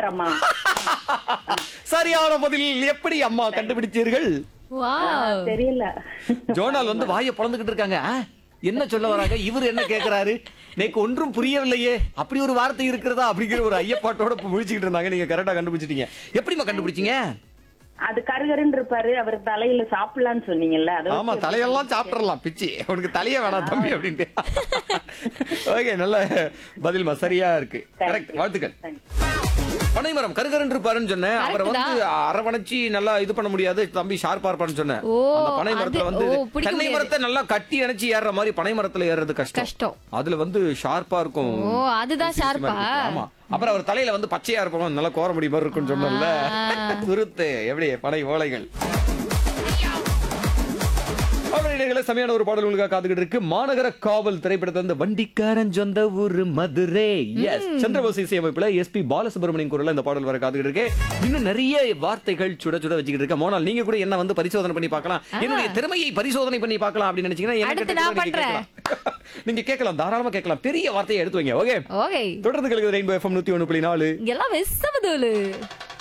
மரமா சரியான பதில் எப்படி அம்மா கண்டுபிடிச்சீர்கள் வாவ் தெரியல ஜோனால் வந்து வாயை பொழந்துகிட்டு இருக்காங்க ஆ, என்ன சொல்ல வராங்க இவர் என்ன கேக்குறாரு எனக்கு ஒன்றும் புரியவில்லையே அப்படி ஒரு வார்த்தை இருக்கிறதா அப்படிங்கிற ஒரு ஐயப்பாட்டோட இப்ப முழிச்சுக்கிட்டு இருந்தாங்க நீங்க கரெக்டா கண்டுபிடிச்சிட்டீங்க எப்படிமா கண்டுபிடிச்சீங்க அது கருகருன்னு இருப்பாரு அவர் தலையில சாப்பிடலாம்னு சொன்னீங்கல்ல அது ஆமா தலையெல்லாம் சாப்பிடலாம் பிச்சி உனக்கு தலையே வேணாம் தம்பி அப்படின்ட்டு ஓகே நல்ல பதில்மா சரியா இருக்கு கரெக்ட் வாழ்த்துக்கள் பனைமரம் கருகரன் இருப்பாருன்னு சொன்னேன் அவரை Correct வந்து அரவணைச்சு நல்லா இது பண்ண முடியாது தம்பி ஷார்ப்பா இருப்பான்னு சொன்னேன் ஓ, அந்த பனை மரத்துல அது- வந்து ஓ, பிடிக்க தென்னை முடியாது. மரத்தை நல்லா கட்டி அணைச்சு ஏறுற மாதிரி பனை மரத்துல ஏறுறது கஷ்டம் கஷ்டம். அதுல வந்து ஷார்ப்பா இருக்கும் ஓ அதுதான் ஷார்ப்பா ஆமா அப்புறம் அவர் தலையில வந்து பச்சையா இருப்போம் நல்லா கோர முடி மாதிரி இருக்கும்னு சொன்னல துருத்து எப்படி பனை ஓலைகள் அவருடைய செமையான ஒரு பாடல் உங்களுக்காக காத்துக்கிட்டு இருக்கு மாநகர காவல் திரைப்படத்துல இருந்து வண்டிக்காரன் சொந்த ஊரு மதுரை எஸ் சந்திரபோஸ் இசையமைப்புல எஸ்பி பாலசுப்ரமணியன் குரல்ல இந்த பாடல் வர காத்துக்கிட்டு இருக்கு இன்னும் நிறைய வார்த்தைகள் சுட சுட வச்சுக்கிட்டு இருக்க மோனால் நீங்க கூட என்ன வந்து பரிசோதனை பண்ணி பார்க்கலாம் என்னுடைய திறமையை பரிசோதனை பண்ணி பார்க்கலாம் அப்படின்னு நினைச்சீங்கன்னா என்ன அடுத்து கிட்ட நான் கூட நீங்க கேட்கலாம். நீங்க கேட்கலாம் தாராளமா கேட்கலாம் பெரிய வார்த்தையை எடுத்து வைங்க ஓகே ஓகே தொடர்ந்து கலக்குது ரெயின்போ எஃப்எம் நூத்தி ஒண்ணு புள்ளி நாலு இங்கெல்லாம் வெசவதூலு